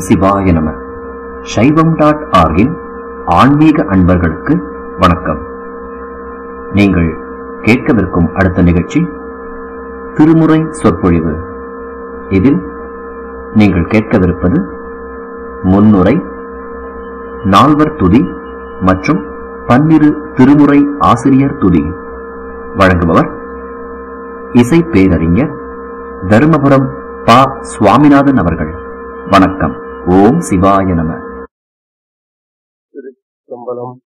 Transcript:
சிவாய நம சைவம் டாட் ஆர்கின் ஆன்மீக அன்பர்களுக்கு வணக்கம் நீங்கள் கேட்கவிருக்கும் அடுத்த நிகழ்ச்சி திருமுறை சொற்பொழிவு இதில் நீங்கள் கேட்கவிருப்பது முன்னுரை நால்வர் துதி மற்றும் பன்னிரு திருமுறை ஆசிரியர் துதி வழங்குபவர் இசை பேரறிஞர் தருமபுரம் பா சுவாமிநாதன் அவர்கள் வணக்கம் ஓம் சிவாய நம திருச்சம்பலம்